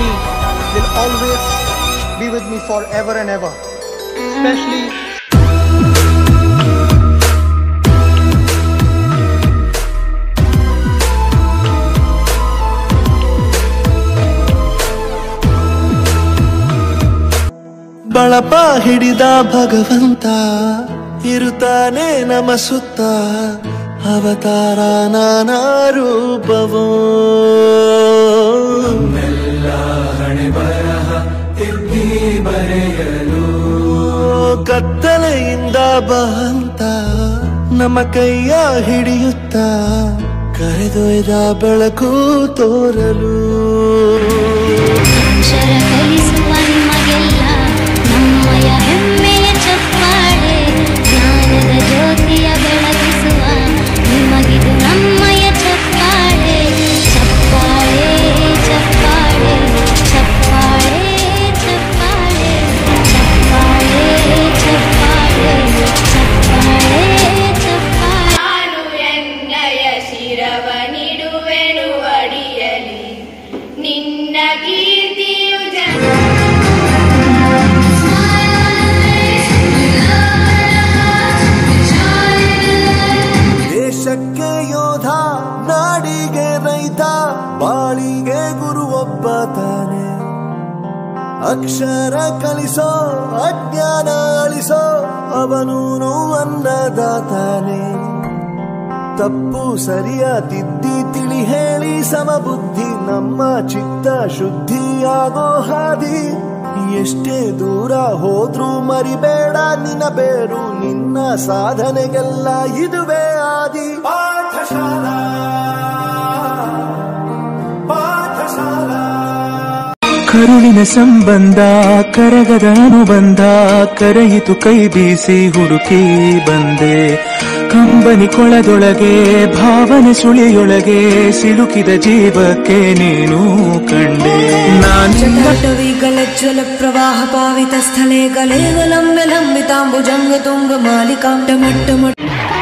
me will always be with me forever and ever. Especially ಬಳಪ ಹಿಡಿದ ಭಗವಂತ ಇರುತ್ತಾನೆ ನಮ ಸುತ್ತ ಅವತಾರ ನಾನಾ ರೂಪವೋ ಕತ್ತಲೆಯಿಂದ ಬಹಂತ ನಮ್ಮ ಕೈಯ ಹಿಡಿಯುತ್ತ ಕರೆದೊಯ್ದ ಬೆಳಕು ತೋರಲು ಅಕ್ಷರ ಕಲಿಸುವ ನಿಮಗೆಲ್ಲ ನಮ್ಮಯ ಹೆಮ್ಮೆಯ ಚಪ್ಪಾಳೆ ಜ್ಞಾನದ ಜ್ಯೋತಿಯ ಬೆಳಗಿಸುವ ನಿಮಗಿದು ನಮ್ಮಯ ಚಪ್ಪಾಳೆ ಚಪ್ಪಾಳೆ ಚಪ್ಪಾಳೆ ಚಪ್ಪಾಳೆ ಚಪ್ಪಾಳೆ ಚಪ್ಪಾಳೆ ಚಪ್ಪಾಳೆ ಚಪ್ಪಾಳೆ ಚಪ್ಪಾಳೆ ನಾನು ಎನ್ನಯ ಶಿರವ ನಿಡುವೆನು ಅಡಿಯಲಿ ನಿನ್ನ ಕೀರ್ತಿಯು ಜನ ದೇಶಕ್ಕೆ ಯೋಧ ನಾಡಿಗೆ ರೈತ ಬಾಳಿಗೆ ಗುರು ಒಬ್ಬ ತಾನೆ ಅಕ್ಷರ ಕಲಿಸೋ ಅಜ್ಞಾನ ಅಳಿಸೋ ಅವನೂನು ಅನ್ನದಾತಾನೆ ತಪ್ಪು ಸರಿಯ ತಿದ್ದಿ ತಿಳಿ ಹೇಳಿ ಸಮಬುದ್ಧಿ ನಮ್ಮ ಚಿತ್ತ ಶುದ್ಧಿಯಾಗೋ ಹಾದಿ ಎಷ್ಟೇ ದೂರ ಹೋದ್ರೂ ಮರಿಬೇಡ ನಿನ್ನ ಬೇರು ನಿನ್ನ ಸಾಧನೆಗೆಲ್ಲ ಇದುವೇ ಆದಿ ಪಾಠಶಾಲಾ ಪಾಠಶಾಲಾ ಕರುಳಿನ ಸಂಬಂಧ ಕರಗದ ಅನುಬಂಧ ಕರೆಯಿತು ಕೈ ಬೀಸಿ ಹುಡುಕಿ ಬಂದೆ ಕಂಬನಿ ಕೊಳದೊಳಗೆ ಭಾವನೆ ಸುಳಿಯೊಳಗೆ ಸಿಲುಕಿದ ಜೀವಕ್ಕೆ ನೀನು ಕಂಡೆ ನಾನು जटाटवीगलज्ज्वल प्रवाह पावित स्थले गलेव लम्ब्य लम्बिताम्बुजङ्ग तुङ्ग मालिकां टमट्टमट्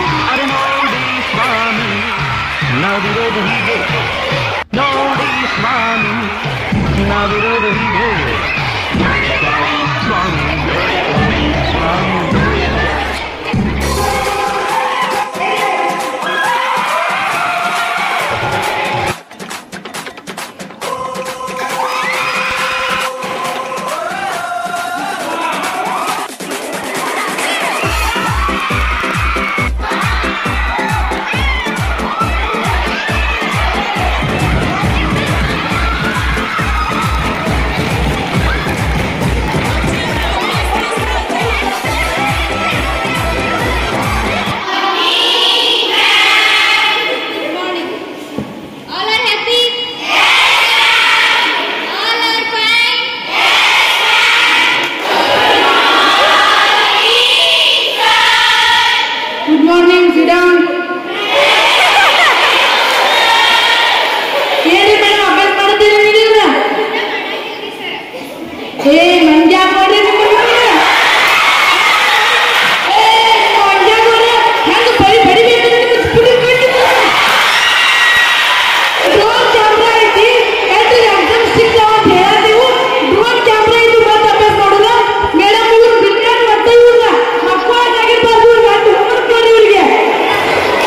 All are happy? All are fine? Good morning, sit down. ಹೇಳಿ ಮೇಡಮ್ ಅಭ್ಯಾಸ ಮಾಡ್ತೀರಾ ನೀವೀಗ ಏ ಮಂಜ ಮಾಡ್ರಿ ಹೆಂಗ ಬರಿ ಬರಿಬೇಕು ಡ್ರೋನ್ ಕ್ಯಾಮ್ರಾ ಐತಿ ಎಲ್ರಿ ಎಕ್ಸಾಮ್ ಸಿಗ್ತಾವ ಅಂತ ಹೇಳತ್ತೀವು ಡ್ರೋನ್ ಕ್ಯಾಮ್ರಾ ಐತಿ ಮತ್ತೆ ಅಭ್ಯಾಸ ಮಾಡೋದ ಮೇಡಮ್ ಇವ್ರು ಬಿರಿಯಾನಿ ಮತ್ತೆ ಇವ್ರನ್ನ ಮಕ್ಕಳಾಗಿರ್ಬಾರ್ದು ಇವ್ರಿಗೆ ಅಷ್ಟು ಹೋಮ್ವರ್ಕ್ ಮಾಡಿ ಇವ್ರಿಗೆ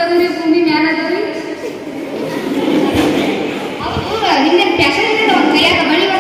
ಕೆಳಗದವ್ರಿ ಭೂಮಿ ಮ್ಯಾಲದವ್ರಿ ಅವ್ರು ಹಿಂದೆ ಪ್ಯಾಷನ್ ಒಂದು ಕೈಯಾಗ ಬಳಿ